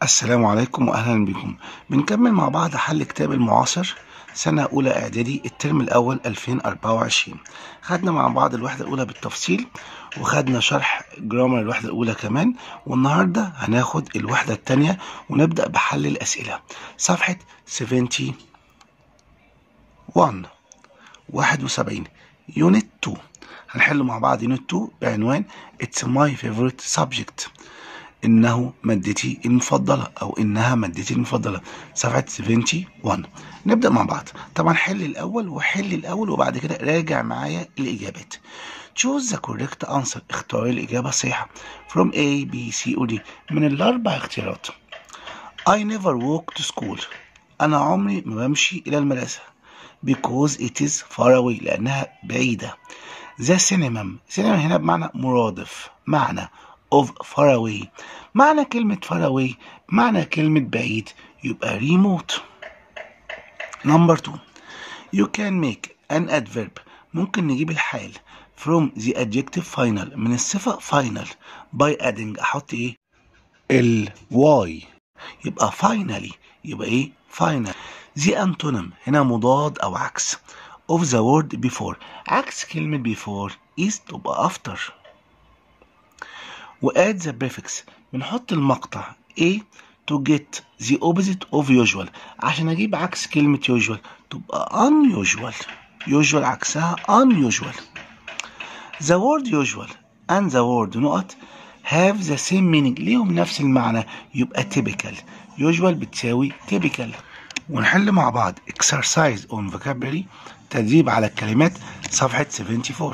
السلام عليكم واهلا بكم بنكمل مع بعض حل كتاب المعاصر سنة أولى إعدادي الترم الأول 2024 خدنا مع بعض الوحدة الأولى بالتفصيل وخدنا شرح جرامر الوحدة الأولى كمان والنهاردة هناخد الوحدة التانية ونبدأ بحل الأسئلة صفحة 71 71 يونت 2 هنحل مع بعض يونت 2 بعنوان It's my favorite subject إنه مادتي المفضلة أو إنها مادتي المفضلة صفحة 71 نبدأ مع بعض طبعا حل الأول وحل الأول وبعد كده راجع معايا الإجابات choose the correct answer اختار الإجابة الصحيحة from A B C or D من الأربع اختيارات I never walk to school أنا عمري ما بمشي إلى المدرسة because it is far away لأنها بعيدة the synonym synonym هنا بمعنى مرادف معنى of far away معنى كلمة far away معنى كلمة بعيد يبقى remote number two you can make an adverb ممكن نجيب الحال from the adjective final من الصفة final by adding أحط إيه ال y يبقى finally يبقى إيه final the antonym هنا مضاد أو عكس of the word before عكس كلمة before is تبقى after وadd the prefix بنحط المقطع a to get the opposite of usual عشان اجيب عكس كلمة usual تبقى unusual usual عكسها unusual the word usual and the word نقط have the same meaning ليهم نفس المعنى يبقى typical usual بتساوي typical ونحل مع بعض exercise on vocabulary تدريب على الكلمات صفحة 74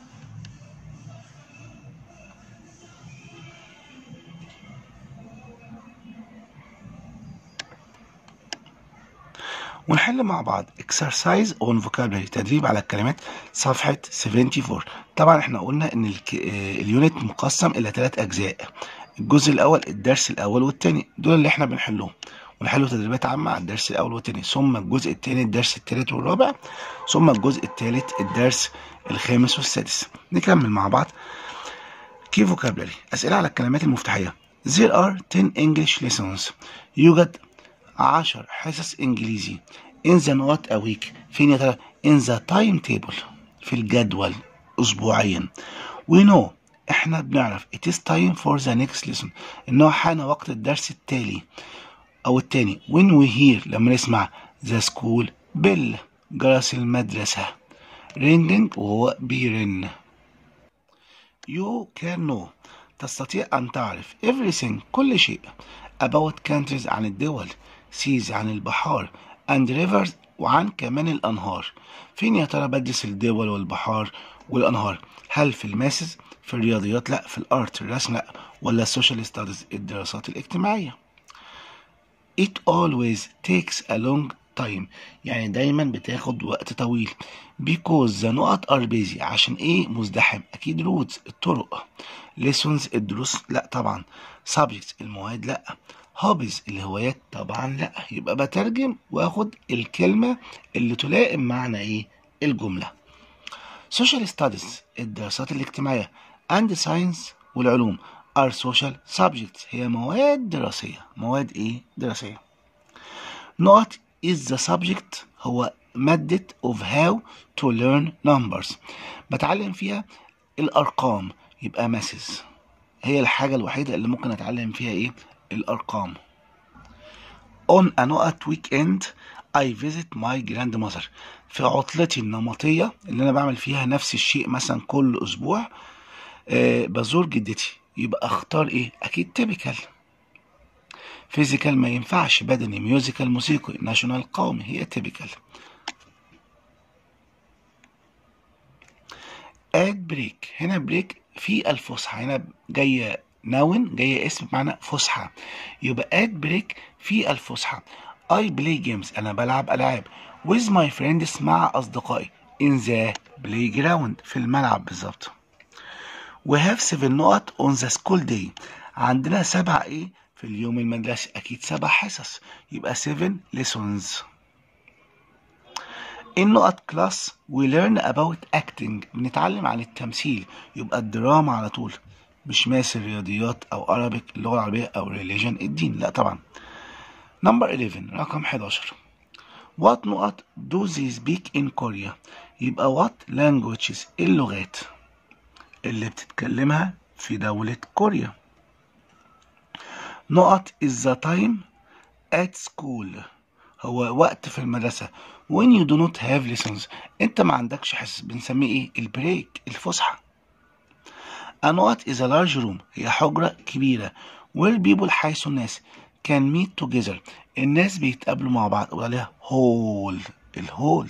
ونحل مع بعض exercise on vocabulary تدريب على الكلمات صفحة 74 طبعا احنا قلنا ان الك... اليونت مقسم الى ثلاث اجزاء الجزء الاول الدرس الاول والثاني دول اللي احنا بنحلهم ونحلوا تدريبات عامة على الدرس الأول والثاني ثم الجزء الثاني الدرس الثالث والرابع ثم الجزء الثالث الدرس الخامس والسادس نكمل مع بعض كي فوكابلري أسئلة على الكلمات المفتاحية There are 10 English lessons يوجد 10 حصص إنجليزي in the not a week فين يا ترى in the timetable في الجدول أسبوعيا we know احنا بنعرف it is time for the next lesson انه حان وقت الدرس التالي او التاني when we hear لما نسمع the school bell جرس المدرسة ringing وهو بيرن you can know تستطيع أن تعرف everything كل شيء about countries عن الدول seas عن البحار and rivers وعن كمان الأنهار فين يا ترى بدرس الدول والبحار والأنهار هل في الماسز في الرياضيات لا في الارت الرسم لا ولا السوشيال ستاديز الدراسات الاجتماعية it always takes a long time يعني دايما بتاخد وقت طويل because the نقط are busy عشان ايه مزدحم اكيد routes الطرق lessons الدروس لا طبعا subjects المواد لا hobbies الهوايات طبعا لا يبقى بترجم واخد الكلمة اللي تلائم معنى ايه الجملة social studies الدراسات الاجتماعية and science والعلوم are social subjects هي مواد دراسية مواد ايه دراسية نقط is the subject هو مادة of how to learn numbers بتعلم فيها الأرقام يبقى masses هي الحاجة الوحيدة اللي ممكن أتعلم فيها إيه الأرقام on a نقط weekend I visit my grandmother في عطلتي النمطية اللي أنا بعمل فيها نفس الشيء مثلا كل أسبوع آه بزور جدتي يبقى اختار ايه اكيد تيبيكال فيزيكال ما ينفعش بدني ميوزيكال موسيقي ناشونال قومي هي تيبيكال اد بريك هنا بريك في الفسحة هنا جاية نون جاية اسم بمعنى فسحة يبقى اد بريك في الفسحة I play games أنا بلعب ألعاب with my friends مع أصدقائي in the playground في الملعب بالظبط we have seven نقط on the school day عندنا سبع ايه في اليوم المدرسي اكيد سبع حصص يبقى seven lessons النقط كلاس we learn about acting بنتعلم عن التمثيل يبقى الدراما على طول مش ماس الرياضيات او عربي اللغه العربيه او ريليجن الدين لا طبعا نمبر 11 رقم 11 What نقط do they speak in Korea يبقى what languages اللغات اللي بتتكلمها في دولة كوريا نقط is the time at school هو وقت في المدرسة when you do not have lessons انت ما عندكش حس بنسميه ايه البريك الفسحة a نقط is a large room هي حجرة كبيرة where people حيث الناس can meet together الناس بيتقابلوا مع بعض وقال عليها هول الهول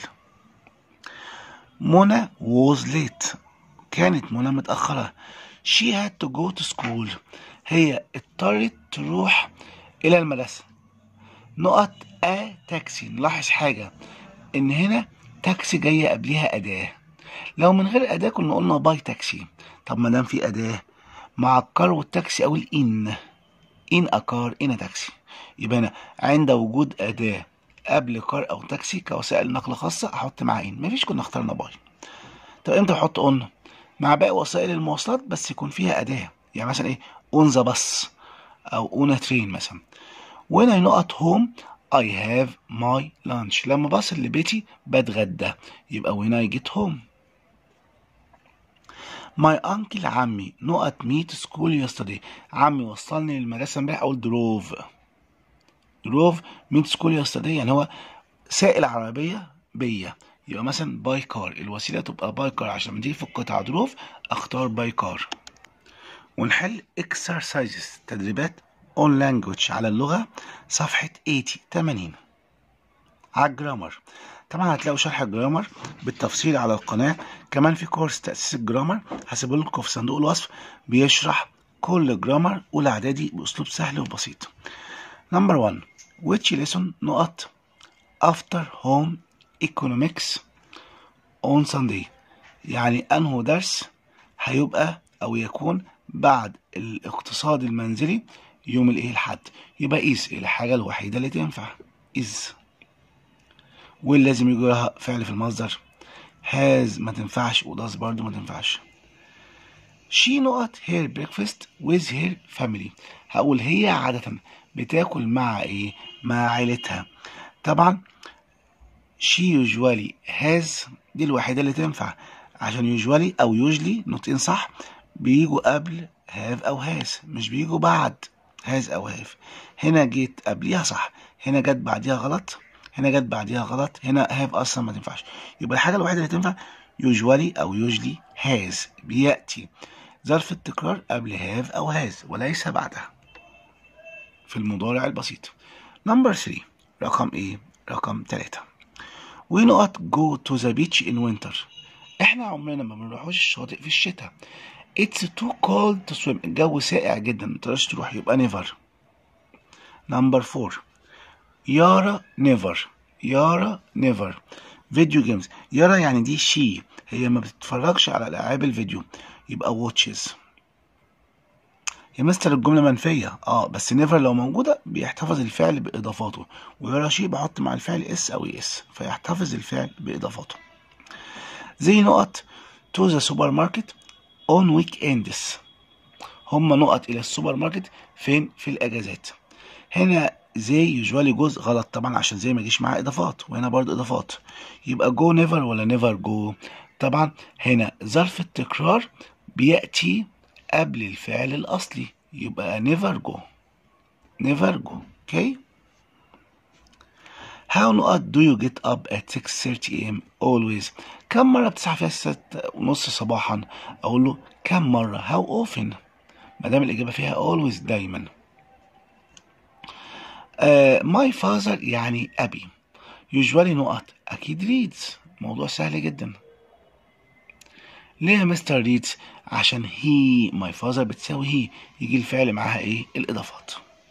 منى was late كانت منى متأخرة she had to go to school هي اضطرت تروح إلى المدرسة نقط a تاكسي نلاحظ حاجة إن هنا تاكسي جاية قبلها أداة لو من غير أداة كنا قلنا باي تاكسي طب ما دام في أداة مع الكار والتاكسي أقول إن إن أكار إن تاكسي يبقى أنا عند وجود أداة قبل كار أو تاكسي كوسائل نقل خاصة أحط معاه إن مفيش كنا اخترنا باي طب إمتى أحط أون مع باقي وسائل المواصلات بس يكون فيها أداة يعني مثلا إيه أون ذا باص أو أون ترين مثلا when I not at home I have my lunch لما بصل لبيتي بتغدى يبقى when I get home my uncle عمي نقط me to school yesterday عمي وصلني للمدرسة امبارح أقول drove drove me to school yesterday يعني هو سائق العربية بيا يبقى مثلا باي كار الوسيلة تبقى باي كار عشان لما تيجي في القطعة دروف اختار باي كار ونحل exercises تدريبات on language على اللغة صفحة 80 80 على الجرامر طبعا هتلاقوا شرح الجرامر بالتفصيل على القناة كمان في كورس تأسيس الجرامر هسيبه لكم في صندوق الوصف بيشرح كل جرامر أولى إعدادي بأسلوب سهل وبسيط نمبر 1 which lesson نقط after home economics on Sunday يعني أنه درس هيبقى أو يكون بعد الاقتصاد المنزلي يوم الايه الحد يبقى is الحاجة الوحيدة اللي تنفع is واللي لازم يجي لها فعل في المصدر has ما تنفعش وdoes برضو ما تنفعش she نقط her breakfast with her family هقول هي عادة بتاكل مع ايه مع عيلتها طبعا she usually has دي الوحيدة اللي تنفع عشان usually أو usually نطقين صح بيجوا قبل have أو has مش بيجوا بعد has أو have هنا جيت قبليها صح هنا جت بعديها غلط هنا جت بعديها غلط هنا have أصلا ما تنفعش يبقى الحاجة الوحيدة اللي تنفع usually أو usually has بيأتي ظرف التكرار قبل have أو has وليس بعدها في المضارع البسيط نمبر 3 رقم ايه رقم 3 ونقط go to the beach in winter احنا عمرنا ما بنروحوش الشاطئ في الشتاء it's too cold to swim الجو ساقع جدا ما تقدرش تروح يبقى never نمبر 4 يارا never يارا never فيديو جيمز يارا يعني دي شي هي ما بتتفرجش على العاب الفيديو يبقى watches يا مستر الجملة منفية اه بس نيفر لو موجودة بيحتفظ الفعل بإضافاته ويرى شيء بحط مع الفعل اس أو اس فيحتفظ الفعل بإضافاته زي نقط to the supermarket on weekends هم نقط إلى السوبر ماركت فين في الأجازات هنا زي يوجوالي جزء غلط طبعا عشان زي ما يجيش معاه إضافات وهنا برضو إضافات يبقى جو نيفر ولا نيفر جو طبعا هنا ظرف التكرار بيأتي قبل الفعل الأصلي يبقى never go never go okay How نقط do you get up at 6:30 a.m. always كم مرة بتصحى فيها ستة ونص صباحا أقول له كم مرة how often ما دام الإجابة فيها always دايما uh, my father يعني أبي usually نقط أكيد reads موضوع سهل جدا ليه يا مستر ريدز عشان هي ماي فازر بتساوي هي يجي الفعل معاها ايه الاضافات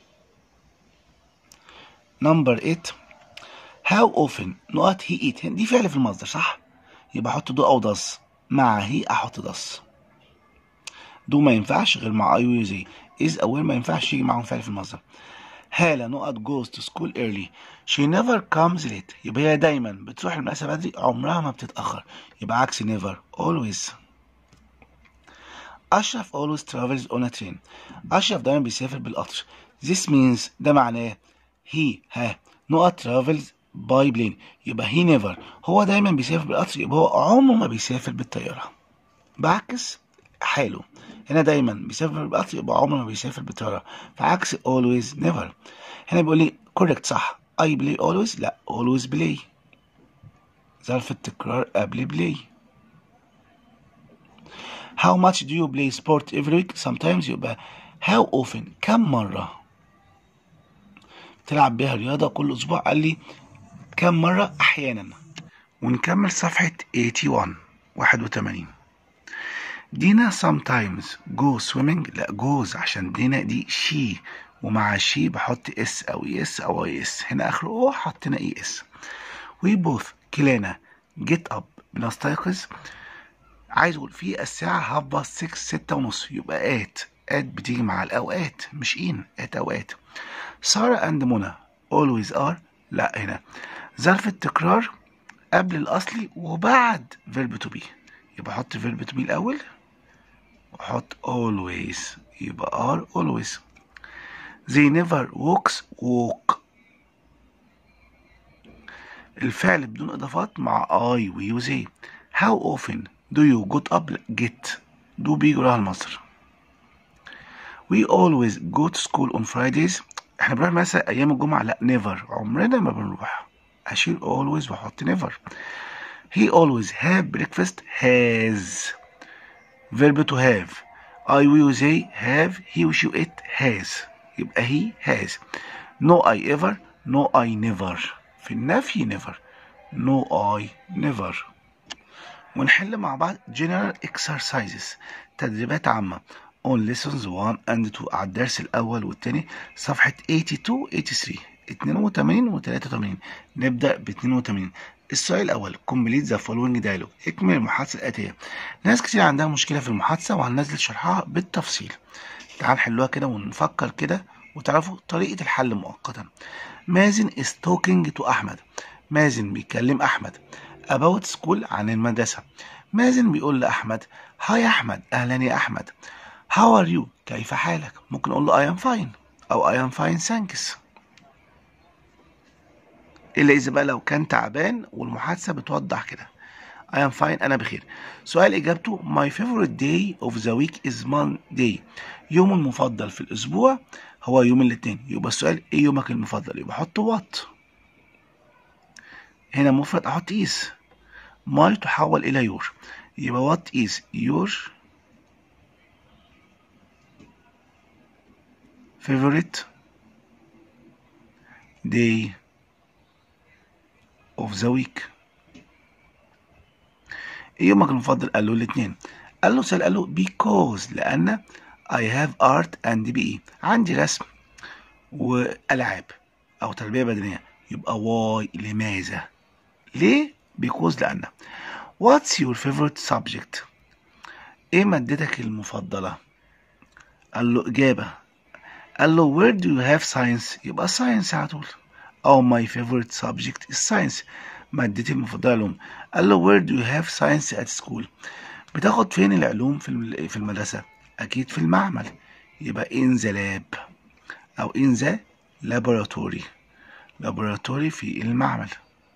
نمبر 8 هاو اوفن نقط هي ايت دي فعل في المصدر صح يبقى احط دو او داز مع هي احط داز دو ما ينفعش غير مع اي ويزي از او ما ينفعش يجي معاهم فعل في المصدر هالة نقط goes to school early she never comes late يبقى هي دايما بتروح المدرسة بدري عمرها ما بتتأخر يبقى عكس never always أشرف always travels on a train أشرف دايما بيسافر بالقطر this means ده معناه he ها نقط travels by plane يبقى he never هو دايما بيسافر بالقطر يبقى هو عمره ما بيسافر بالطيارة بعكس حاله هنا دايما بيسافر بالقطر يبقى عمره ما بيسافر بالطيارة فعكس always never هنا بيقول لي correct صح I play always لا always play ظرف التكرار قبل play How much do you play sport every week? Sometimes يبقى how often كم مرة تلعب بيها رياضة كل أسبوع قال لي كم مرة أحيانا ونكمل صفحة 81 81 دينا sometimes go swimming لا goes عشان دينا دي she ومع she بحط اس أو اس أو اي اس هنا آخره او حطينا اي اس we both كلانا get up بنستيقظ عايز اقول في الساعة هاف باست 6 ستة ونص يبقى ات ات بتيجي مع الأوقات مش إن ات أوقات سارة أند منى always are لا هنا ظرف التكرار قبل الأصلي وبعد verb to be يبقى أحط verb to be الأول وأحط always يبقى are always they never walks walk الفعل بدون إضافات مع I و you they how often do you get up get do بيجي وراها المصدر we always go to school on Fridays احنا بنروح مثلا ايام الجمعة لا never عمرنا ما بنروح اشيل always واحط never he always have breakfast has verb to have I will they have he wish you it has يبقى he has no I ever no I never في النفي never no I never ونحل مع بعض general exercises تدريبات عامة on lessons 1 and 2 على الدرس الأول والتاني صفحة 82 83 82 و 83 نبدأ ب 82 السؤال الأول complete the following dialogue اكمل المحادثة الآتية ناس كتير عندها مشكلة في المحادثة وهننزل شرحها بالتفصيل تعال نحلوها كده ونفكر كده وتعرفوا طريقة الحل مؤقتا مازن is talking to أحمد مازن بيكلم أحمد about school عن المدرسة مازن بيقول لأحمد هاي أحمد أهلا يا أحمد How are you كيف حالك ممكن أقول له I am fine أو I am fine thanks إلا إذا بقى لو كان تعبان والمحادثة بتوضح كده I am fine أنا بخير سؤال إجابته My favorite day of the week is Monday يوم المفضل في الأسبوع هو يوم الاثنين يبقى السؤال إيه يومك المفضل يبقى أحط what هنا مفرد أحط is my تحول إلى your يبقى what is your favorite day of the week ايه يومك المفضل قال له الاثنين قال له سأل قال له because لأن I have art and BE عندي رسم وألعاب أو تربية بدنية يبقى why لماذا ليه because لأن what's your favorite subject ايه مادتك المفضلة قال له إجابة قال له where do you have science يبقى science على طول أو my favorite subject is science مادتي المفضلة علوم قال له where do you have science at school بتاخد فين العلوم في في المدرسة أكيد في المعمل يبقى in the lab أو in the laboratory laboratory في المعمل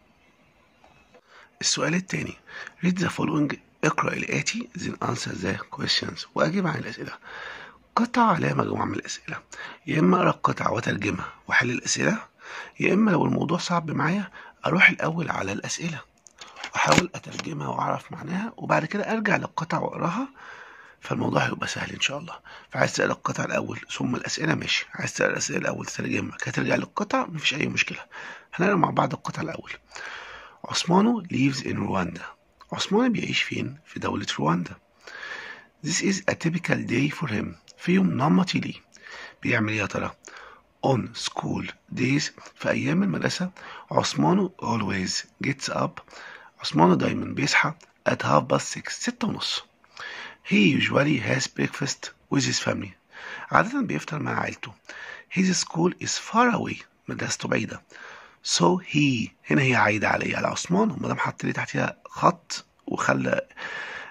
السؤال الثاني read the following اقرأ الآتي then answer the questions وأجيب عن الأسئلة قطع عليها مجموعة من الأسئلة يا إما أقرأ القطع وأترجمها وأحل الأسئلة يا إما لو الموضوع صعب معايا أروح الأول على الأسئلة وأحاول أترجمها وأعرف معناها وبعد كده أرجع للقطع وأقراها فالموضوع هيبقى سهل إن شاء الله فعايز تقرأ القطع الأول ثم الأسئلة ماشي عايز تقرأ الأسئلة الأول تترجمها كده ترجع للقطع مفيش أي مشكلة هنقرأ مع بعض القطع الأول عثمانو lives in Rwanda عثمان بيعيش فين؟ في دولة رواندا This is a typical day for him في يوم نمطي ليه بيعمل ايه يا ترى؟ on school days في أيام المدرسة عثمانو always gets up عثمانو دايما بيصحى at half past six ستة ونص he usually has breakfast with his family عادة بيفطر مع عائلته his school is far away مدرسته بعيدة so he هنا هي عايدة عليه على عثمان وما دام حط لي تحتها خط وخلى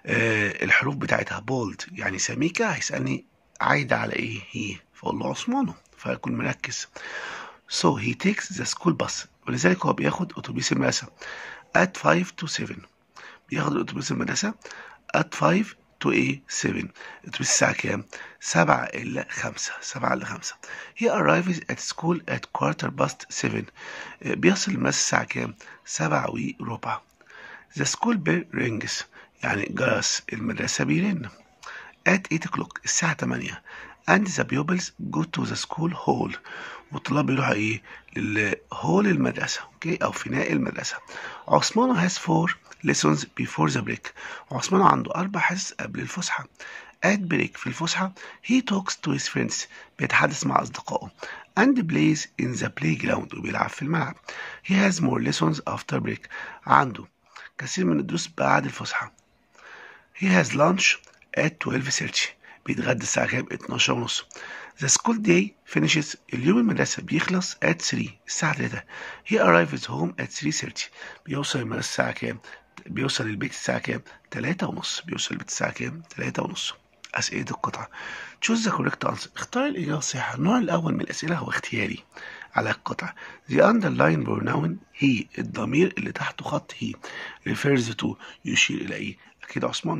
آه الحروف بتاعتها بولد يعني سميكة هيسألني عايدة على ايه هي فاقول له عثمانه فيكون مركز so he takes the school bus ولذلك هو بياخد اتوبيس المدرسة at 5 to 7 بياخد الاتوبيس المدرسة at 5 to ايه 7 اتوبيس الساعة كام؟ 7 إلا 5 7 إلا 5 he arrives at school at quarter past 7 بيصل المدرسة الساعة كام؟ 7 وربع the school bell rings يعني جرس المدرسة بيرن at 8 o'clock الساعة 8 and the pupils go to the school hall والطلاب بيروحوا ايه للهول المدرسة اوكي او فناء المدرسة عثمان has four lessons before the break عثمان عنده اربع حصص قبل الفسحة at break في الفسحة he talks to his friends بيتحدث مع أصدقائه and plays in the playground وبيلعب في الملعب he has more lessons after break عنده كثير من الدروس بعد الفسحة he has lunch at 12:30 بيتغدى الساعة كام 12 ونص The school day finishes اليوم المدرسة بيخلص at 3 الساعة 3 He arrives home at 3:30 بيوصل المدرسة الساعة كام بيوصل البيت الساعة كام 3 ونص بيوصل البيت الساعة كام 3 ونص أسئلة القطعة Choose the correct answer اختار الإجابة الصحيحة النوع الأول من الأسئلة هو اختياري على القطعة The underline pronoun he الضمير اللي تحته خط he refers to يشير إلى إيه أكيد عثمانه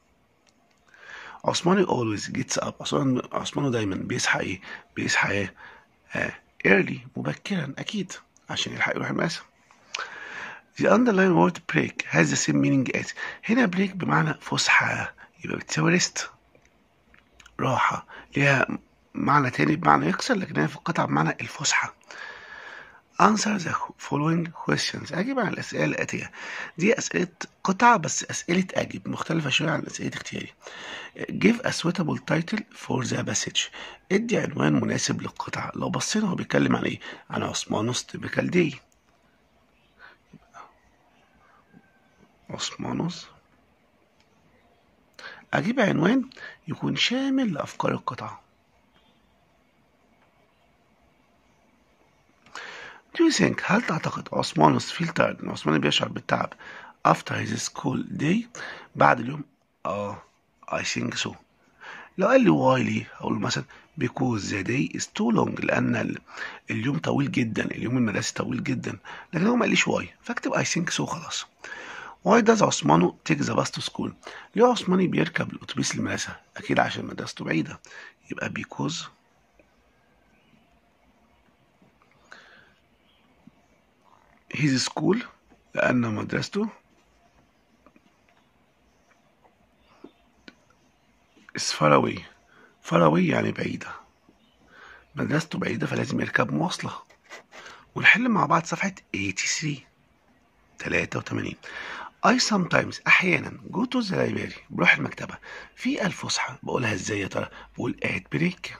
عثماني always gets up عثمان عثمانه دايما بيصحى ايه بيصحى ايه آه. early مبكرا اكيد عشان يلحق يروح المدرسة The underline word break has the same meaning as هنا break بمعنى فسحة يبقى بتساوي rest راحة ليها معنى تاني بمعنى يكسر لكن هي في القطعة بمعنى الفسحة answer the following questions أجيب عن الأسئلة الآتية دي أسئلة قطعة بس أسئلة أجب مختلفة شوية عن أسئلة اختياري give a suitable title for the passage ادي عنوان مناسب للقطعة لو بصينا هو بيتكلم عن ايه عن عثمانوس typical day عثمانوس أجيب عنوان يكون شامل لأفكار القطعة Do you think هل تعتقد عثمانوس feel tired إن عثمان بيشعر بالتعب after his school day بعد اليوم اه I think so لو قال لي why ليه هقول له مثلا because the day is too long لأن ال- اليوم طويل جدا اليوم المدرسي طويل جدا لكن هو ما قاليش why فاكتب I think so خلاص Why does عثمانو take the bus to school؟ ليه عثماني بيركب الأتوبيس للمدرسة؟ أكيد عشان مدرسته بعيدة يبقى because his school لأن مدرسته is far away far away يعني بعيدة مدرسته بعيدة فلازم يركب مواصلة ونحل مع بعض صفحة 83 83 I sometimes أحيانا go to the library بروح المكتبة في الفسحة بقولها ازاي يا ترى بقول at break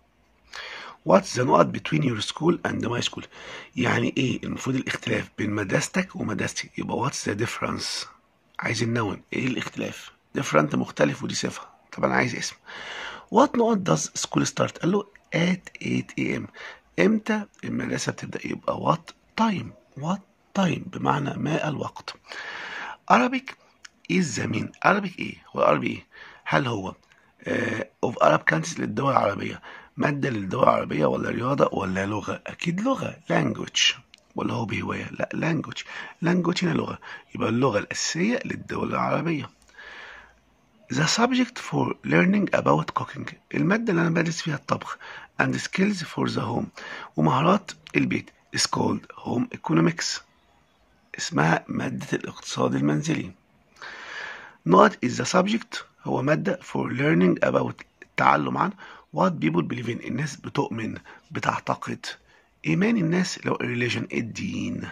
What's the نقط between your school and my school يعني ايه المفروض الاختلاف بين مدرستك ومدرستي يبقى what's the difference عايز النون ايه الاختلاف different مختلف ودي صفة طبعا عايز اسم What نقط does school start قال له at 8 am امتى المدرسة بتبدأ يبقى what time what time بمعنى ما الوقت Arabic is the mean Arabic ايه هو العربي ايه هل هو آه of Arab countries للدول العربية مادة للدول العربية ولا رياضة ولا لغة أكيد لغة language ولا هو بهواية لا language language هنا لغة يبقى اللغة الأساسية للدول العربية The subject for learning about cooking المادة اللي أنا بدرس فيها الطبخ and skills for the home ومهارات البيت is called home economics اسمها مادة الاقتصاد المنزلي نقط is the subject هو مادة for learning about التعلم عن what people believe in الناس بتؤمن بتعتقد إيمان الناس لو religion الدين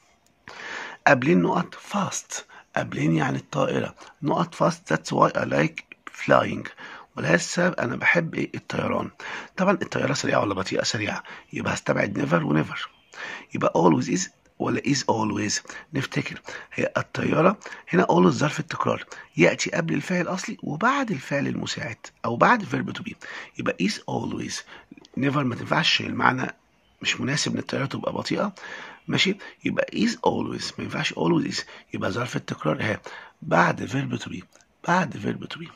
قبلين نقط fast قبلين يعني الطائرة نقط fast that's why I like flying ولهذا السبب أنا بحب إيه الطيران طبعا الطيارة سريعة ولا بطيئة سريعة يبقى هستبعد never و never يبقى always is ولا is always نفتكر هي الطيارة هنا always ظرف التكرار يأتي قبل الفعل الأصلي وبعد الفعل المساعد أو بعد verb to be يبقى is always never ما تنفعش المعنى مش مناسب ان الطيارة تبقى بطيئة ماشي يبقى is always ما ينفعش always is يبقى ظرف التكرار ها بعد verb to be بعد verb to be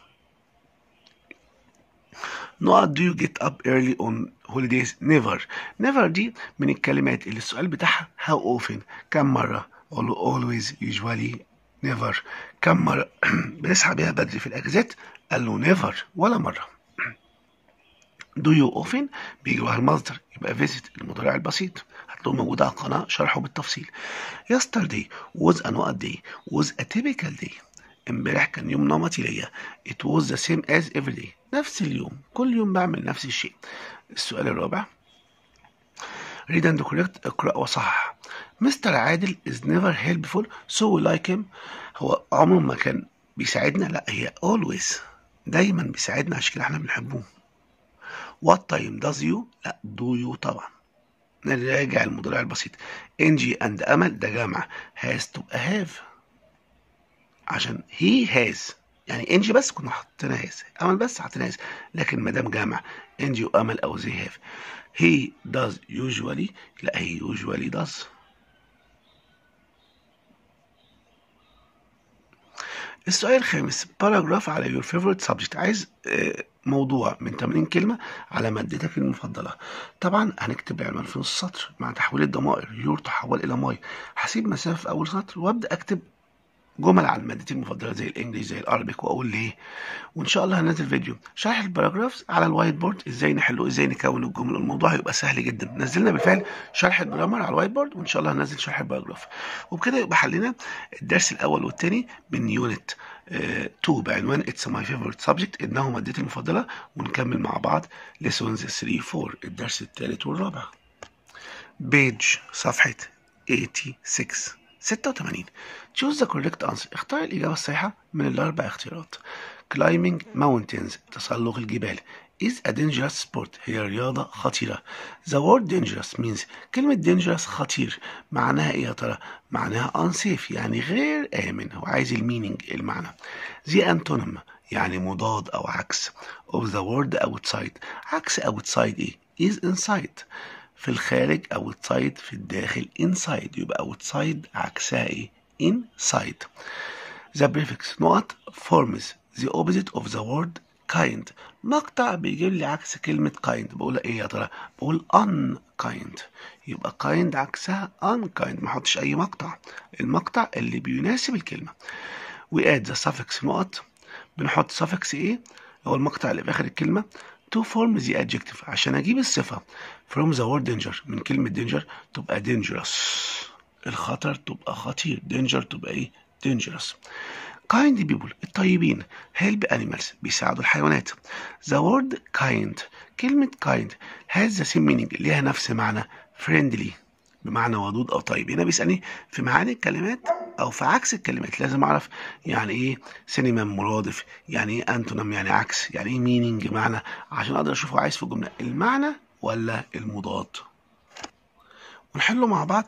نقط do you get up early on holidays never never دي من الكلمات اللي السؤال بتاعها how often كم مرة أقول له always usually never كم مرة بنصحى بيها بدري في الأجازات قال له never ولا مرة do you often بيجي ورا المصدر يبقى visit المضارع البسيط هتلاقوه موجود على القناة شرحه بالتفصيل yesterday was a نقط day was a typical day امبارح كان يوم نمطي ليا it was the same as every day نفس اليوم كل يوم بعمل نفس الشيء السؤال الرابع read and correct اقرأ وصحح مستر عادل is never helpful so we like him هو عمره ما كان بيساعدنا لا هي always دايما بيساعدنا عشان كده احنا بنحبه what time does you لا do you طبعا نراجع المضارع البسيط انجي اند امل ده جمع has تبقى have عشان he has يعني انجي بس كنا حطينا has امل بس حطينا has لكن ما دام جمع انجي وامل او they have he does usually لا he usually does السؤال الخامس باراجراف على your favorite subject عايز موضوع من 80 كلمة على مادتك المفضلة طبعا هنكتب العنوان في نص سطر مع تحويل الضمائر يور تحول إلى ماي هسيب مسافة في أول سطر وأبدأ أكتب جمل عن مادتي المفضلة زي الإنجليزي زي الأربك وأقول ليه وإن شاء الله هنزل فيديو شرح الباراجرافز على الوايت بورد إزاي نحله إزاي نكون الجمل الموضوع هيبقى سهل جدا نزلنا بالفعل شرح الجرامر على الوايت بورد وإن شاء الله هنزل شرح الباراجراف وبكده يبقى حلينا الدرس الأول والثاني من يونت 2 بعنوان It's my favorite subject إنه مادتي المفضلة ونكمل مع بعض lessons 3 4 الدرس الثالث والرابع بيج صفحة 86 86 choose the correct answer اختار الإجابة الصحيحة من الأربع اختيارات climbing mountains تسلق الجبال is a dangerous sport هي رياضة خطيرة the word dangerous means كلمة dangerous خطير معناها ايه يا ترى معناها unsafe يعني غير آمن هو عايز المينينج المعنى the antonym يعني مضاد أو عكس of the word outside عكس outside ايه is inside في الخارج outside في الداخل inside يبقى outside عكسها ايه inside the prefix نقط forms the opposite of the word kind مقطع بيجيب لي عكس كلمة kind بقول ايه يا ترى بقول unkind يبقى kind عكسها unkind ما احطش اي مقطع المقطع اللي بيناسب الكلمة we add the suffix نقط بنحط suffix ايه هو المقطع اللي في اخر الكلمة to form the adjective عشان اجيب الصفة from the word danger من كلمة danger تبقى dangerous الخطر تبقى خطير danger تبقى ايه dangerous kind people الطيبين help animals بيساعدوا الحيوانات the word kind كلمة kind has the same meaning ليها نفس معنى friendly بمعنى ودود او طيب هنا بيسالني في معاني الكلمات او في عكس الكلمات لازم اعرف يعني ايه سينما مرادف يعني ايه انتونم يعني عكس يعني ايه مينينج معنى عشان اقدر اشوف هو عايز في الجمله المعنى ولا المضاد ونحله مع بعض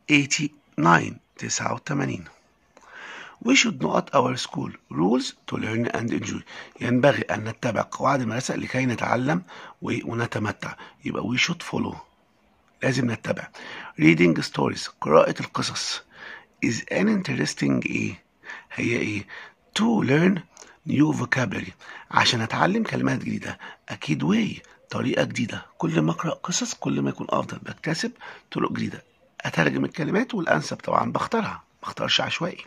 89 89 We should not our school rules to learn and enjoy ينبغي أن نتبع قواعد المدرسة لكي نتعلم ونتمتع يبقى we should follow لازم نتبع reading stories قراءة القصص is an interesting ايه هي ايه to learn new vocabulary عشان اتعلم كلمات جديدة اكيد way طريقة جديدة كل ما اقرأ قصص كل ما يكون افضل بكتسب طرق جديدة اترجم الكلمات والانسب طبعا بختارها بختارش عشوائي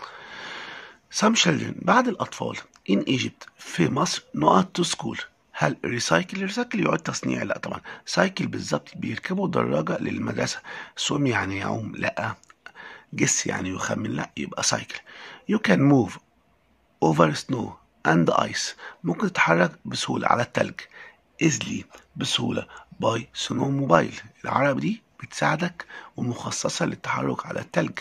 some children بعض الاطفال in Egypt في مصر not to school هل ريسايكل ريسايكل يعد تصنيع لا طبعا سايكل بالظبط بيركبوا دراجة للمدرسة سوم يعني يعوم لا جس يعني يخمن لا يبقى سايكل you can move over snow and ice ممكن تتحرك بسهولة على التلج easily بسهولة by snow موبايل العربي دي بتساعدك ومخصصة للتحرك على التلج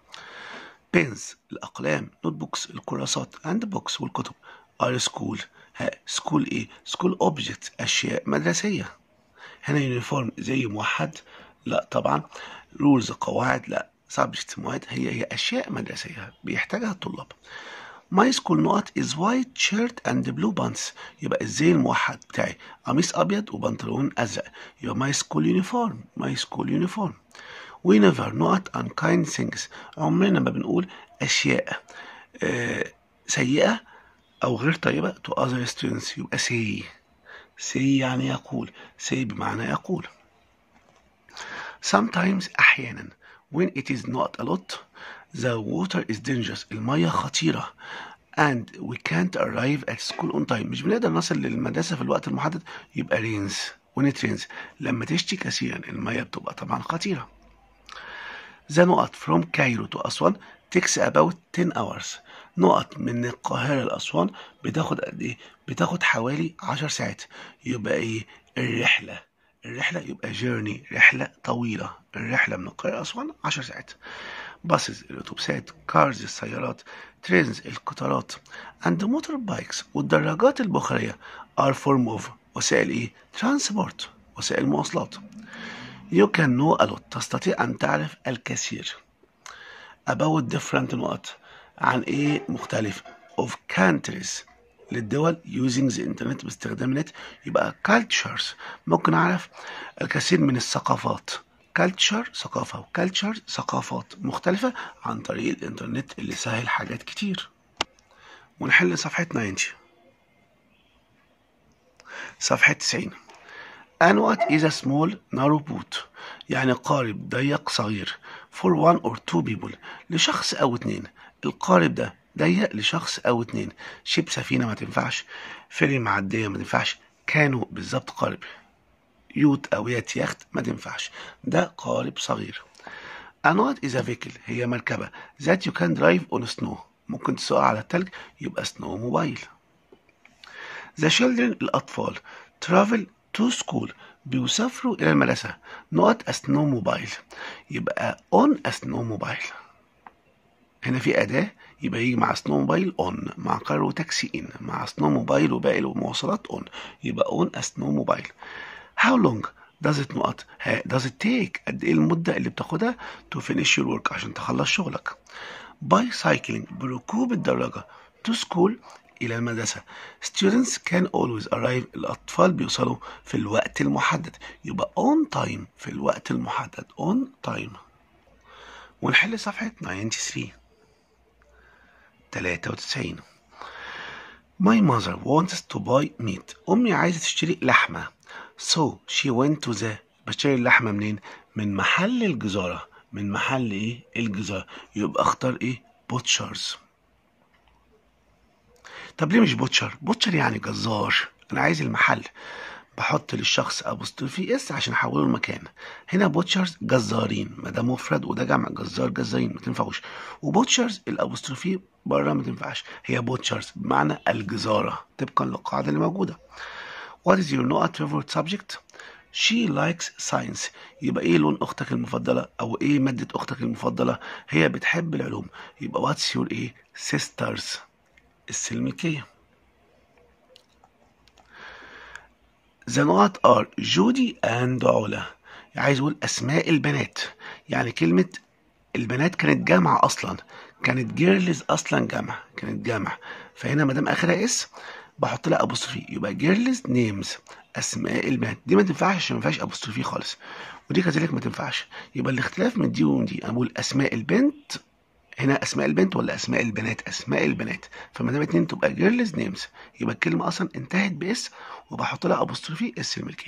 pens الأقلام نوت بوكس الكراسات and بوكس والكتب are school ها سكول ايه سكول اوبجكت اشياء مدرسيه هنا يونيفورم زي موحد لا طبعا رولز قواعد لا سبجكت مواد هي هي اشياء مدرسيه بيحتاجها الطلاب ماي سكول نقط از وايت شيرت اند بلو بانس يبقى الزي الموحد بتاعي قميص ابيض وبنطلون ازرق يبقى ماي سكول يونيفورم ماي سكول يونيفورم we never نقط unkind things عمرنا ما بنقول اشياء آه سيئه أو غير طيبة to other students يبقى say say يعني يقول say بمعنى يقول sometimes أحيانا when it is not a lot the water is dangerous المية خطيرة and we can't arrive at school on time مش بنقدر نصل للمدرسة في الوقت المحدد يبقى rains when it rains لما تشتي كثيرا المية بتبقى طبعا خطيرة the نقط from Cairo to أسوان takes about 10 hours نقط من القاهرة لأسوان بتاخد قد إيه؟ بتاخد حوالي 10 ساعات يبقى إيه؟ الرحلة الرحلة يبقى journey رحلة طويلة الرحلة من القاهرة لأسوان 10 ساعات buses الأتوبيسات cars السيارات trains القطارات and motorbikes والدراجات البخارية are form of وسائل إيه؟ transport وسائل مواصلات you can know a lot تستطيع أن تعرف الكثير about different نقط عن ايه مختلف of countries للدول using the internet باستخدام النت يبقى cultures ممكن اعرف الكثير من الثقافات culture ثقافة و culture ثقافات مختلفة عن طريق الانترنت اللي سهل حاجات كتير ونحل صفحة 90 صفحة 90 and what is a small narrow boat يعني قارب ضيق صغير for one or two people لشخص أو اتنين القارب ده ضيق لشخص أو اتنين شيب سفينة ما تنفعش فيري معدية ما تنفعش كانوا بالظبط قارب يوت أو يات يخت ما تنفعش ده قارب صغير A knot is a vehicle هي مركبة that you can drive on snow ممكن تسوقها على التلج يبقى سنو موبايل The children الأطفال travel to school بيسافروا إلى المدرسة not a snow mobile يبقى on a snow mobile هنا في أداة يبقى يجي مع سنو موبايل اون مع كارو تاكسي ان مع سنو موبايل وباقي المواصلات اون يبقى اون سنو موبايل how long does it نقط does it take قد ايه المدة اللي بتاخدها to finish your work عشان تخلص شغلك by cycling بركوب الدراجة to school إلى المدرسة students can always arrive الأطفال بيوصلوا في الوقت المحدد يبقى on time في الوقت المحدد on time ونحل صفحة 93 93 My mother wants to buy meat أمي عايزة تشتري لحمة so she went to the بشتري اللحمة منين؟ من محل الجزارة من محل إيه؟ الجزارة يبقى اختار إيه؟ butchers طب ليه مش بوتشر؟ بوتشر يعني جزار أنا عايز المحل بحط للشخص ابوستروفي اس عشان احوله المكان هنا بوتشرز جزارين ما ده مفرد وده جمع جزار جزارين ما تنفعوش وبوتشرز الابوستروفي بره ما تنفعش هي بوتشرز بمعنى الجزاره طبقا للقاعده اللي موجوده What is your not favorite subject? She likes science يبقى ايه لون اختك المفضله او ايه ماده اختك المفضله هي بتحب العلوم يبقى what's your ايه sisters السلميكيه The not are جودي and علا عايز اقول اسماء البنات يعني كلمة البنات كانت جامعة اصلا كانت جيرلز اصلا جامعة كانت جامعة فهنا ما دام اخرها اس بحط لها ابوستروفي يبقى جيرلز نيمز اسماء البنات دي ما تنفعش عشان ما فيهاش ابوستروفي خالص ودي كذلك ما تنفعش يبقى الاختلاف من دي ومن دي انا بقول اسماء البنت هنا اسماء البنت ولا اسماء البنات اسماء البنات فما دام اتنين تبقى جيرلز نيمز يبقى الكلمه اصلا انتهت باس وبحط لها ابوستروفي اس الملكيه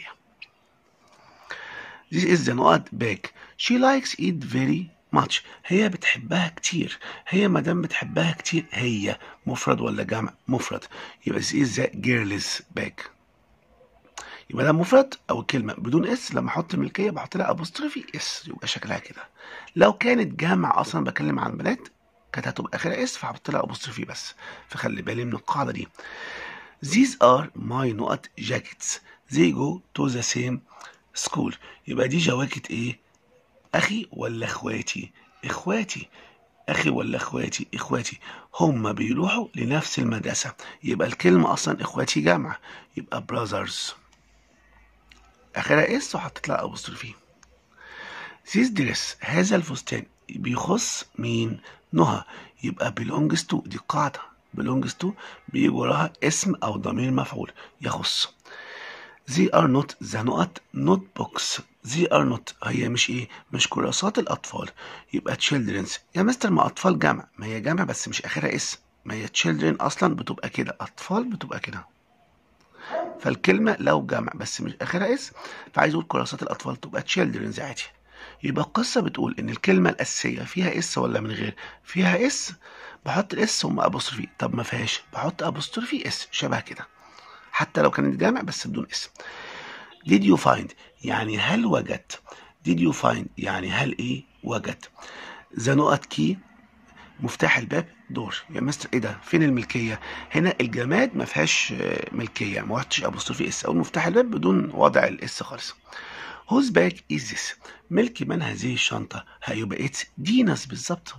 This is the نقط bag she likes it very much هي بتحبها كتير هي ما دام بتحبها كتير هي مفرد ولا جمع مفرد يبقى this is the girl's bag يبقى ده مفرد او كلمه بدون اس لما احط ملكيه بحط لها ابوستروفي اس يبقى شكلها كده لو كانت جمع اصلا بكلم عن بنات كانت هتبقى اخرها اس فهحط لها ابوستروفي بس فخلي بالي من القاعده دي These are my نقط jackets they go to the same school يبقى دي جواكت ايه اخي ولا اخواتي اخواتي اخي ولا اخواتي اخواتي هم بيروحوا لنفس المدرسة يبقى الكلمة اصلا اخواتي جامعة يبقى brothers اخرها اس وحطيت لها ابوستروفي This dress هذا الفستان بيخص مين نهى يبقى belongs to دي قاعدة belongs to بيجي وراها اسم او ضمير مفعول يخص They are not the نقط notebooks They are not هي مش ايه مش كراسات الاطفال يبقى children's يا مستر ما اطفال جمع ما هي جمع بس مش اخرها اس ما هي children اصلا بتبقى كده اطفال بتبقى كده فالكلمه لو جمع بس مش اخرها اس فعايز اقول كراسات الاطفال تبقى children عادي يبقى القصه بتقول ان الكلمه الاساسيه فيها اس ولا من غير فيها اس بحط الاس ثم ابوستروفي طب ما فيهاش بحط ابوستروفي اس شبه كده حتى لو كانت جامع بس بدون اس did you find يعني هل وجدت did you find يعني هل ايه وجدت ذا نقط كي مفتاح الباب دور يا مستر ايه ده فين الملكيه هنا الجماد ما فيهاش آه، ملكيه ما وضعتش ابوستروفي اس او مفتاح الباب بدون وضع الاس خالص whose bag is this ملك من هذه الشنطه هيبقى اتس ديناس بالظبط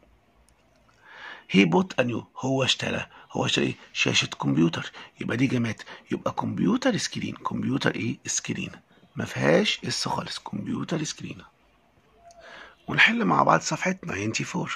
هي بوت انيو هو اشترى هو اشترى ايه شاشه كمبيوتر يبقى دي جماد يبقى كمبيوتر سكرين كمبيوتر ايه سكرين ما فيهاش اس خالص كمبيوتر سكرين ونحل مع بعض صفحه 94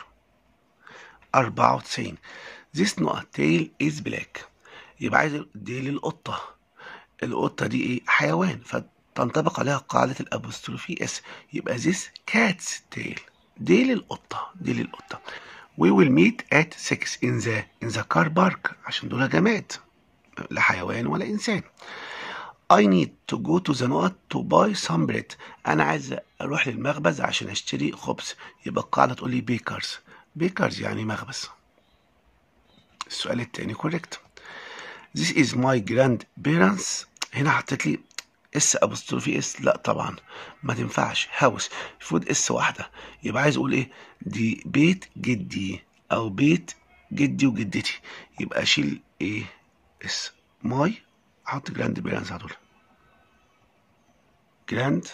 94 This نقط tail is black يبقى عايز ديل القطة القطة دي ايه حيوان فتنطبق عليها قاعدة الابوستروفي اس يبقى this cat's tail ديل القطة ديل القطة We will meet at 6 in the in the car park عشان دول جماد لا حيوان ولا إنسان I need to go to the نقط to buy some bread أنا عايز أروح للمخبز عشان أشتري خبز يبقى القاعدة تقول لي بيكرز بيكرز يعني مخبز السؤال التاني correct This is my grandparents هنا حطيت لي اس ابوستروفي اس لا طبعا ما تنفعش هاوس المفروض اس واحده يبقى عايز اقول ايه دي بيت جدي او بيت جدي وجدتي يبقى اشيل ايه اس ماي احط جراند بيرنس على طول جراند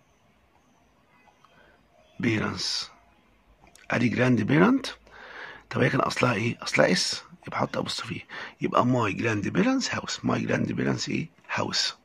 بيرنس ادي جراند بيرنت طب هي كان اصلها ايه اصلها اس يبقى احط ابوستروفي يبقى ماي جراند بيرنس هاوس ماي جراند بيرنس ايه هاوس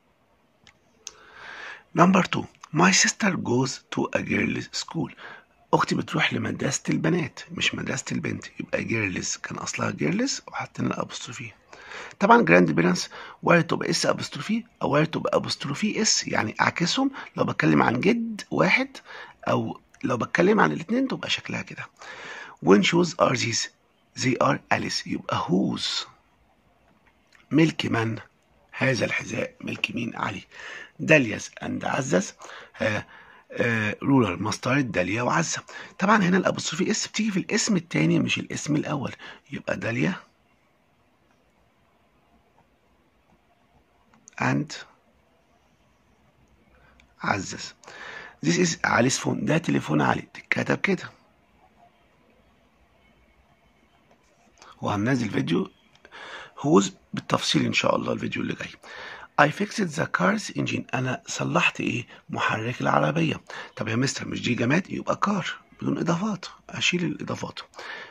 نمبر 2 My sister goes to a girls school أختي بتروح لمدرسة البنات مش مدرسة البنت يبقى جيرلز كان أصلها جيرلز وحطينا الأبوستروفي طبعا جراند بيرنس وارد تبقى اس أبوستروفي أو وارد تبقى أبوستروفي اس يعني أعكسهم لو بتكلم عن جد واحد أو لو بتكلم عن الاثنين تبقى شكلها كده When shoes are these they are Alice يبقى whose ملك من هذا الحذاء ملك مين علي دالياس اند عزز آه آه رولر ماسترد داليا وعزة طبعا هنا الابوستروفي اس بتيجي في الاسم الثاني مش الاسم الاول يبقى داليا اند عزز This is علي's فون ده تليفون علي تتكتب كده وهننزل فيديو هوز بالتفصيل ان شاء الله الفيديو اللي جاي I fixed the car's engine أنا صلحت إيه؟ محرك العربية. طب يا مستر مش دي جماد يبقى كار بدون إضافات، أشيل الإضافات.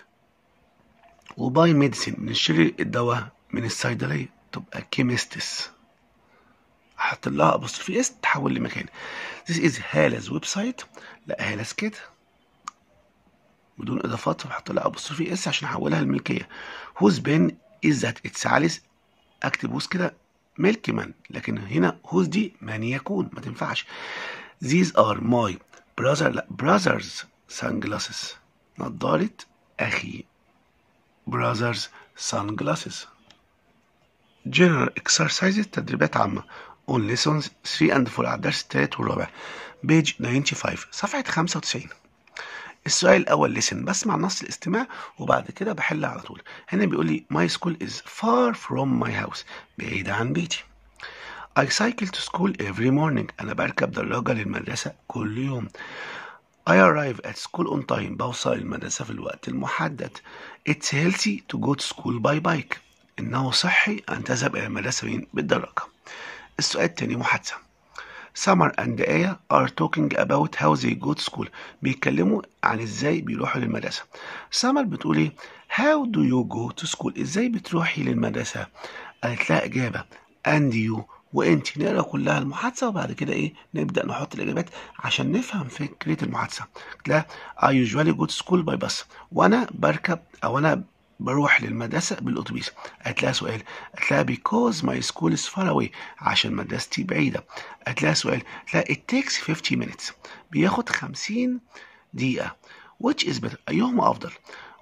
وباي ميديسين بنشتري الدواء من الصيدلية تبقى كيمستس. أحط لها أبوستروفي إس تحول لمكان. This is هالز ويب سايت. لا هالز كده. بدون إضافات فبحط لها أبوستروفي إس عشان أحولها للملكية. Whose pen is that؟ It's علي's أكتب ووز كده ملك من لكن هنا whose دي من يكون ما تنفعش these are my brother لا brothers sunglasses نضارة أخي brothers sunglasses general exercises تدريبات عامة on lessons 3 and 4 على الدرس الثالث والرابع page 95 صفحة 95 السؤال الأول listen بسمع نص الاستماع وبعد كده بحل على طول هنا بيقول لي my school is far from my house بعيدة عن بيتي I cycle to school every morning أنا بركب دراجة للمدرسة كل يوم I arrive at school on time بوصل المدرسة في الوقت المحدد It's healthy to go to school by bike إنه صحي أن تذهب إلى المدرسة بالدراجة السؤال الثاني محادثة سمر اند آية are talking about how they go to school بيتكلموا عن ازاي بيروحوا للمدرسة سمر بتقول ايه how do you go to school ازاي بتروحي للمدرسة قالت لها اجابة and you وانت نقرا كلها المحادثة وبعد كده ايه نبدأ نحط الاجابات عشان نفهم فكرة المحادثة قالت لها I usually go to school by bus وانا بركب او انا بروح للمدرسة بالأتوبيس قالت لها سؤال قالت لها because my school is far away عشان مدرستي بعيدة قالت لها سؤال قالت لها it takes 50 minutes بياخد 50 دقيقة which is better أيهما أفضل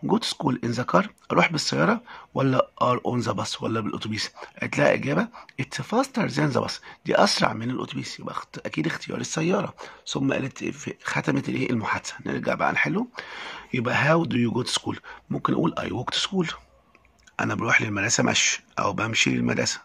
جو تو سكول ان ذا كار اروح بالسياره ولا ار اون ذا باص ولا بالاتوبيس قالت لها اجابه اتس فاستر ذان ذا باص دي اسرع من الاتوبيس يبقى اخت... اكيد اختيار السياره ثم قالت في ختمت الايه المحادثه نرجع بقى نحله يبقى هاو دو يو جو تو سكول ممكن اقول اي ووك تو سكول انا بروح للمدرسه مشي او بمشي للمدرسه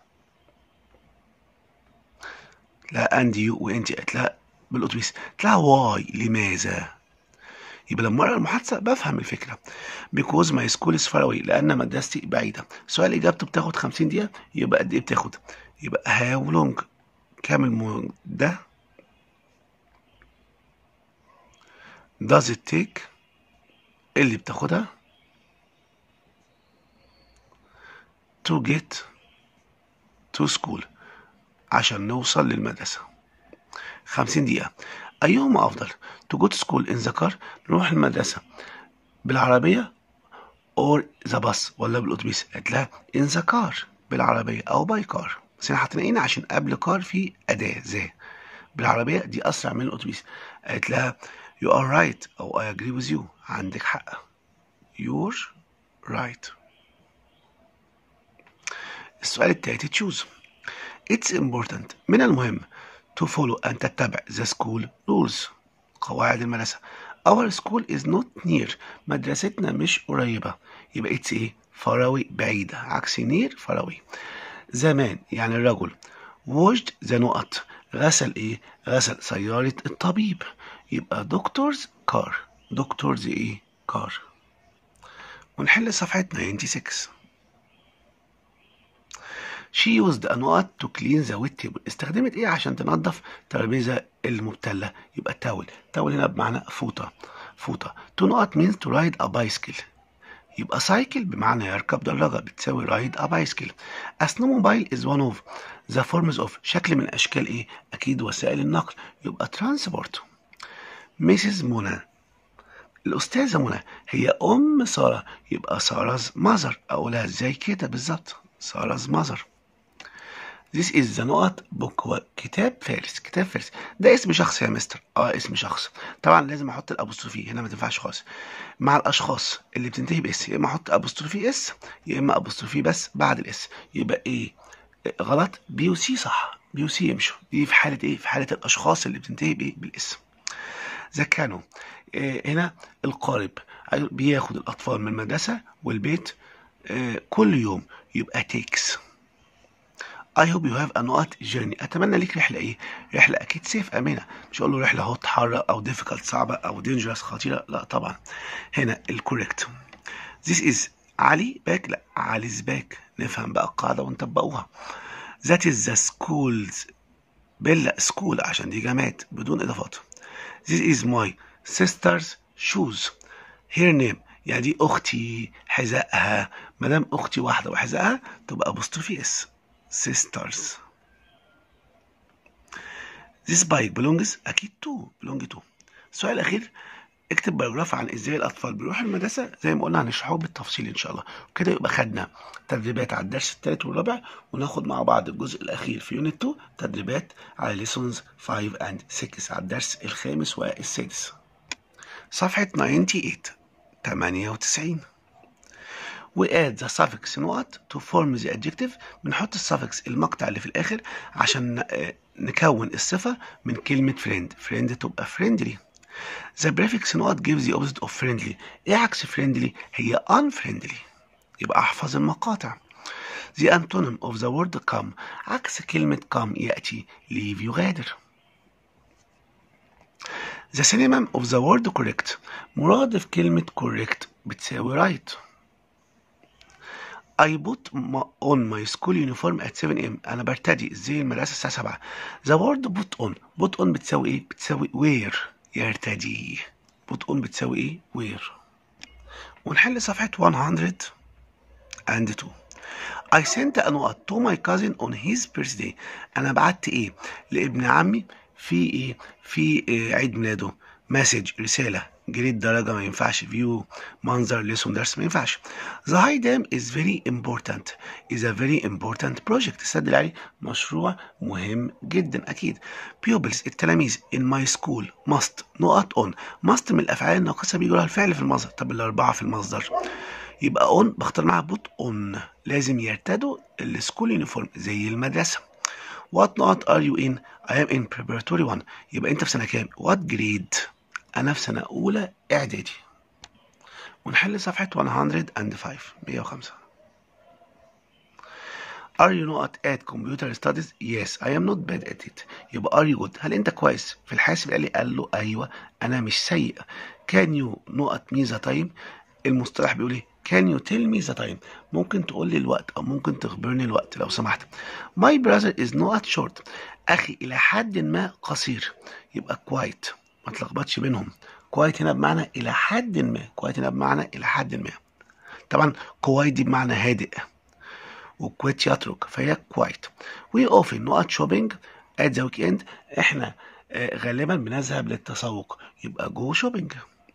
لا اند يو وانت قالت لها بالاتوبيس قالت لها واي لماذا يبقى لما اقرا المحادثه بفهم الفكره because my school is far away لان مدرستي بعيده سؤال اجابته بتاخد 50 دقيقه يبقى قد ايه بتاخد يبقى how long كام المده does it take اللي بتاخدها to get to school عشان نوصل للمدرسة خمسين دقيقة أيهما أفضل to go to school in the car نروح المدرسة بالعربية or the bus ولا بالأتوبيس قالت لها in the car بالعربية أو باي كار بس احنا حاطين هنا عشان قبل كار في أداة ذا بالعربية دي أسرع من الأتوبيس قالت لها you are right أو I agree with you عندك حق you're right السؤال التالت تشوز It's important من المهم to follow أن تتبع the school rules قواعد المدرسة Our school is not near مدرستنا مش قريبة يبقى it's ايه far away بعيدة عكس near far away زمان يعني الرجل washed the نقط غسل ايه غسل سيارة الطبيب يبقى دكتورز كار دكتورز ايه كار ونحل صفحة 96 She used a نقط to clean the wet table استخدمت ايه عشان تنظف ترابيزة المبتلة يبقى تاول تاول هنا بمعنى فوطة فوطة to نقط means to ride a bicycle يبقى سايكل بمعنى يركب دراجة بتساوي رايد a bicycle a snowmobile is one of the forms of شكل من أشكال إيه؟ أكيد وسائل النقل يبقى transport ميسيس منى الأستاذة منى هي أم سارة يبقى سارة ماذر أقولها إزاي كده بالظبط سارة ماذر This is the نقط book هو كتاب فارس كتاب فارس ده اسم شخص يا مستر اه اسم شخص طبعا لازم احط الابوستروفي هنا ما تنفعش خالص مع الاشخاص اللي بتنتهي باس يا اما احط ابوستروفي اس يا اما ابوستروفي بس بعد الاس يبقى ايه غلط بي وسي صح بي وسي يمشوا دي في حاله ايه في حاله الاشخاص اللي بتنتهي بايه بالاس زكانوا إيه هنا القارب بياخد الاطفال من المدرسه والبيت إيه كل يوم يبقى تيكس I hope you have a نقط journey أتمنى ليك رحلة إيه؟ رحلة أكيد سيف آمنة مش هقول له رحلة هوت حارة أو difficult صعبة أو dangerous خطيرة لا طبعا هنا الكوريكت This is علي باك لا علي's باك نفهم بقى القاعدة ونطبقوها That is the schools بلا school عشان دي جماد بدون إضافات This is my sister's shoes her name يعني دي أختي حذائها ما دام أختي واحدة وحذائها تبقى apostrophe اس sisters This bike belongs أكيد to belong to السؤال الأخير اكتب باراجراف عن ازاي الاطفال بيروحوا المدرسه زي ما قلنا هنشرحه بالتفصيل ان شاء الله وكده يبقى خدنا تدريبات على الدرس الثالث والرابع وناخد مع بعض الجزء الاخير في يونت 2 تدريبات على ليسونز 5 اند 6 على الدرس الخامس والسادس صفحه 98 98 we add the suffix نقط to form the adjective بنحط السفكس المقطع اللي في الآخر عشان نكون الصفة من كلمة friend friend تبقى friendly the prefix نقط gives the opposite of friendly ايه عكس friendly هي unfriendly يبقى احفظ المقاطع the antonym of the word come عكس كلمة come يأتي leave يغادر the synonym of the word correct مرادف كلمة correct بتساوي right I put on my school uniform at 7 a.m. أنا برتدي زي المدرسة الساعة 7 The word put on put on بتساوي إيه؟ بتساوي wear يرتدي put on بتساوي إيه؟ wear ونحل صفحة 102 I sent a note to my cousin on his birthday أنا بعت إيه؟ لابن عمي في إيه؟ في إيه عيد ميلاده مسج رسالة جريد درجة ما ينفعش فيو منظر ليسون درس ما ينفعش The high dam is very important is a very important project السد العالي مشروع مهم جدا أكيد pupils التلاميذ in my school must نقط on must من الأفعال الناقصة بيجوا لها الفعل في المصدر طب الأربعة في المصدر يبقى on بختار معاها بوت on لازم يرتدوا السكول يونيفورم زي المدرسة What not are you in? I am in preparatory one. يبقى أنت في سنة كام؟ What grade? أنا في سنة أولى إعدادي. ونحل صفحة 105 105 Are you not at computer studies? Yes, I am not bad at it. يبقى are you good؟ هل أنت كويس في الحاسب الآلي؟ قال له أيوه أنا مش سيء. Can you نقط me the time؟ المصطلح بيقول إيه؟ Can you tell me the time؟ ممكن تقول لي الوقت أو ممكن تخبرني الوقت لو سمحت. My brother is not short. أخي إلى حد ما قصير. يبقى quite. ما تلخبطش بينهم. quite هنا بمعنى إلى حد ما. quite هنا بمعنى إلى حد ما. طبعا quite دي بمعنى هادئ. وكويت يترك فهي quite. We often نقط shopping at the weekend. إحنا آه، غالبا بنذهب للتسوق. يبقى go shopping.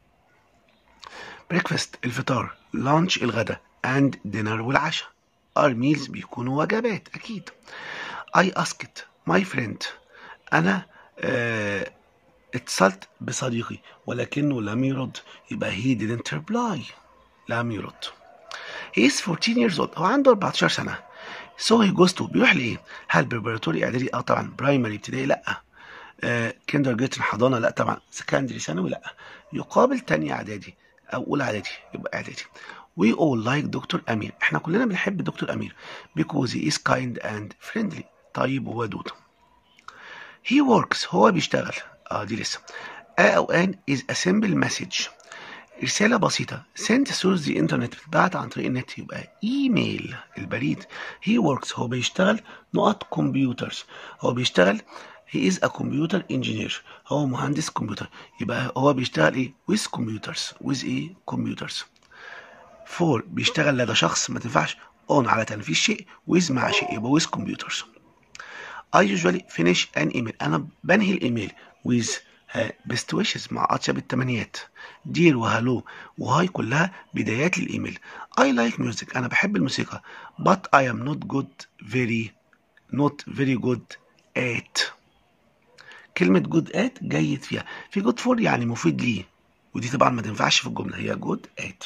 بريكفاست الفطار لانش الغداء اند دينر والعشاء ار ميلز بيكونوا وجبات اكيد اي اسكت ماي فريند انا آه اتصلت بصديقي ولكنه لم يرد يبقى he didn't reply لم يرد he is 14 years old هو عنده 14 سنة so he goes to بيروح لإيه؟ هل preparatory إعدادي؟ اه طبعا برايمري ابتدائي لأ كيندر جيتن حضانة لأ طبعا سكندري ثانوي لأ يقابل تانية إعدادي او اولى اعدادي يبقى اعدادي we all like دكتور امير احنا كلنا بنحب دكتور امير because he is kind and friendly طيب وودود he works هو بيشتغل اه دي لسه a او an is a simple message رسالة بسيطة sent through the internet بتتبعت عن طريق النت يبقى ايميل البريد he works هو بيشتغل نقط computers هو بيشتغل he is a computer engineer هو مهندس كمبيوتر يبقى هو بيشتغل ايه with computers with ايه computers for بيشتغل لدى شخص ما تنفعش on على تنفيذ شيء with مع شيء يبقى with computers I usually finish an email أنا بنهي الإيميل with best wishes مع أطيب التمنيات دير وهالو وهاي كلها بدايات للإيميل I like music أنا بحب الموسيقى but I am not good very not very good at كلمة جود ات جيد فيها في جود فور يعني مفيد ليه ودي طبعا ما تنفعش في الجملة هي جود ات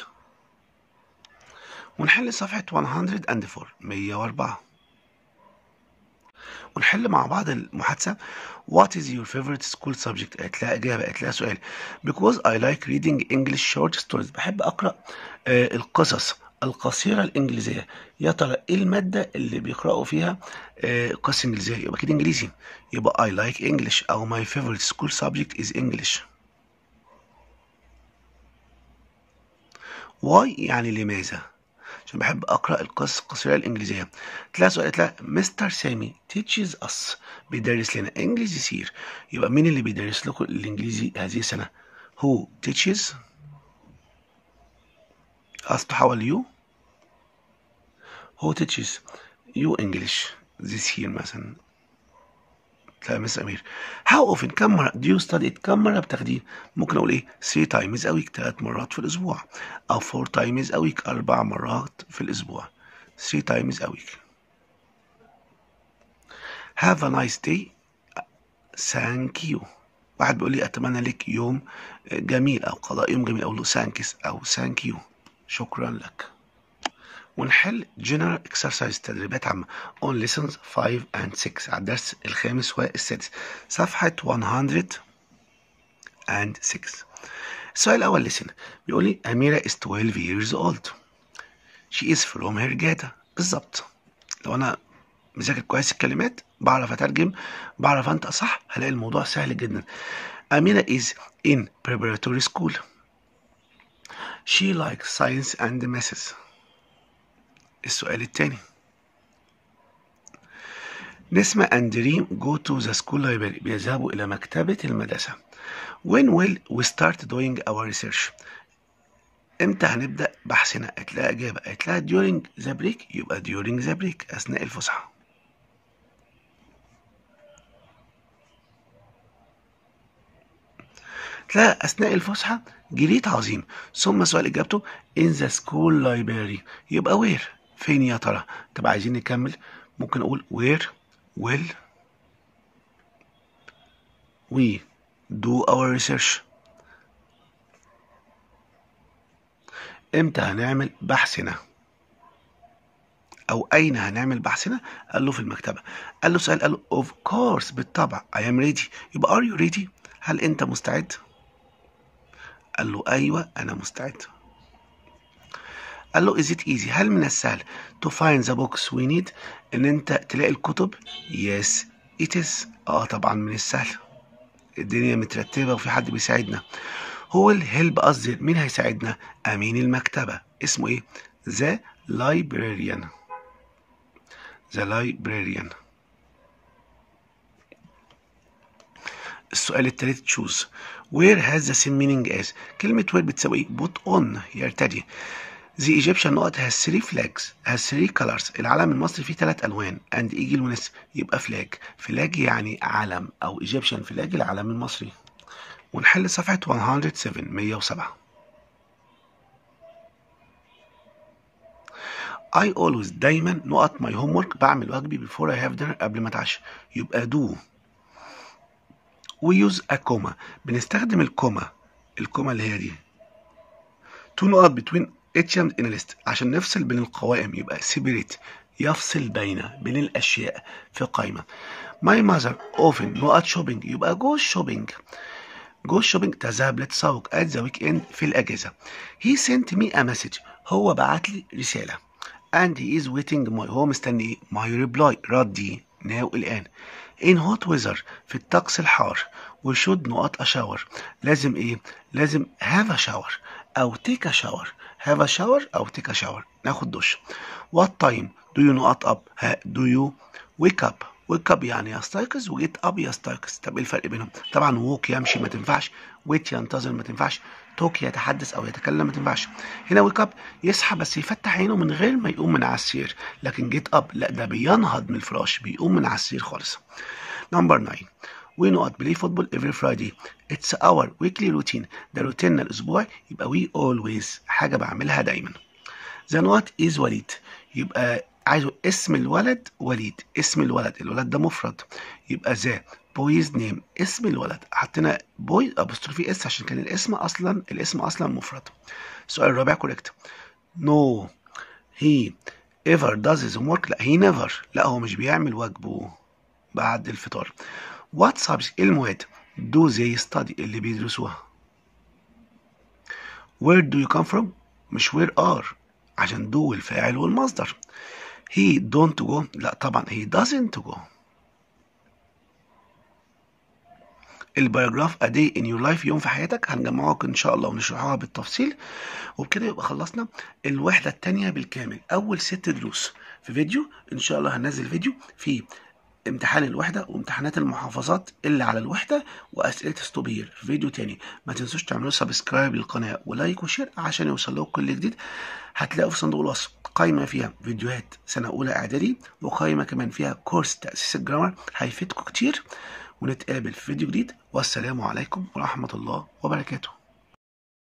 ونحل صفحة 104 104 ونحل مع بعض المحادثة What is your favorite school subject؟ قالت لها إجابة قالت لها سؤال Because I like reading English short stories بحب أقرأ آه القصص القصيرة الإنجليزية يا ترى إيه المادة اللي بيقرأوا فيها آه قصة إنجليزية يبقى كده إنجليزي يبقى I like English أو my favorite school subject is English Why يعني لماذا عشان بحب أقرأ القصص القصيرة الإنجليزية تلاقي سؤال تلاقي مستر سامي teaches us بيدرس لنا إنجليزي سير يبقى مين اللي بيدرس لكم الإنجليزي هذه السنة who teaches us تحول you who teaches you English this year مثلا تلاقي مس أمير how often كم مرة do you study it كم مرة بتاخديه ممكن أقول إيه three times a week ثلاث مرات في الأسبوع أو four times a week أربع مرات في الأسبوع three times a week have a nice day thank you واحد بيقول لي أتمنى لك يوم جميل أو قضاء يوم جميل أقول له thanks أو thank you شكرا لك ونحل general exercise تدريبات عامة on lessons 5 and 6 على الدرس الخامس والسادس صفحة 106 السؤال الأول listen بيقول لي أميرة is 12 years old she is from Hurghada بالظبط لو أنا مذاكر كويس الكلمات بعرف أترجم بعرف أنطق صح هلاقي الموضوع سهل جدا أميرة is in preparatory school she likes science and maths السؤال الثاني نسمة and Dream go to the school library بيذهبوا إلى مكتبة المدرسة when will we start doing our research امتى هنبدأ بحثنا هتلاقي إجابة هتلاقي during the break يبقى during the break أثناء الفسحة تلاقي أثناء الفسحة جريت عظيم ثم سؤال إجابته in the school library يبقى where فين يا ترى طب عايزين نكمل ممكن أقول where will we do our research امتى هنعمل بحثنا او اين هنعمل بحثنا قال له في المكتبه قال له سؤال قال له اوف كورس بالطبع I am ready يبقى are you ready هل انت مستعد قال له ايوه انا مستعد قال له is it easy هل من السهل to find the books we need ان انت تلاقي الكتب yes it is اه طبعا من السهل الدنيا مترتبه وفي حد بيساعدنا هو الهيلب قصدي مين هيساعدنا امين المكتبه اسمه ايه the librarian the librarian السؤال التالت تشوز where has the same meaning as كلمة where بتساوي ايه put on يرتدي The Egyptian نقط has three flags has three colors العلم المصري فيه ثلاث ألوان and eagle ونسر يبقى فلاج فلاج يعني علم أو Egyptian فلاج العلم المصري ونحل صفحة 107 107 I always دايما نقط my homework بعمل واجبي before I have dinner قبل ما اتعشى يبقى do we use a comma بنستخدم الكوما الكوما اللي هي دي تو نقط between items in a list عشان نفصل بين القوائم يبقى separate يفصل بين بين الأشياء في قائمة my mother often نقط shopping يبقى go shopping go shopping تذهب للتسوق at the weekend في الأجازة he sent me a message هو بعت لي رسالة and he is waiting my هو مستني ايه my reply ردي now الآن in hot weather في الطقس الحار we should نقط a shower لازم ايه لازم have a shower او take a shower have a shower او take a shower ناخد دش what time do you نقط up ها do you wake up wake up يعني يستيقظ و get up يستيقظ طب ايه الفرق بينهم طبعا walk يمشي ما تنفعش wait ينتظر ما تنفعش توك يتحدث او يتكلم ما تنفعش هنا ويك اب يصحى بس يفتح عينه من غير ما يقوم من على السرير لكن جيت اب لا ده بينهض من الفراش بيقوم من على السرير خالص نمبر 9 we نقط بلاي فوتبول every Friday it's our weekly routine ده روتيننا الاسبوعي يبقى we always حاجه بعملها دايما the نقط is وليد يبقى عايزه اسم الولد وليد اسم الولد الولد ده مفرد يبقى ذا بويز نيم اسم الولد حطينا بوي ابوستروفي اس عشان كان الاسم اصلا الاسم اصلا مفرد السؤال الرابع كوريكت نو هي ايفر does his homework لا هي نيفر لا هو مش بيعمل واجبه بعد الفطار وات سبجكت ايه المواد دو زي ستادي اللي بيدرسوها where do you come from مش where are عشان do الفاعل والمصدر he don't go لا طبعا he doesn't go الباراجراف a day in your life يوم في حياتك هنجمعه ان شاء الله ونشرحها بالتفصيل وبكده يبقى خلصنا الوحده الثانيه بالكامل اول ست دروس في فيديو ان شاء الله هننزل فيديو فيه امتحان الوحدة وامتحانات المحافظات اللي على الوحدة وأسئلة ستوبير في فيديو تاني ما تنسوش تعملوا سبسكرايب للقناة ولايك وشير عشان يوصل لكم كل جديد هتلاقوا في صندوق الوصف قائمة فيها فيديوهات سنة أولى إعدادي وقائمة كمان فيها كورس تأسيس الجرامر هيفيدكم كتير ونتقابل في فيديو جديد والسلام عليكم ورحمة الله وبركاته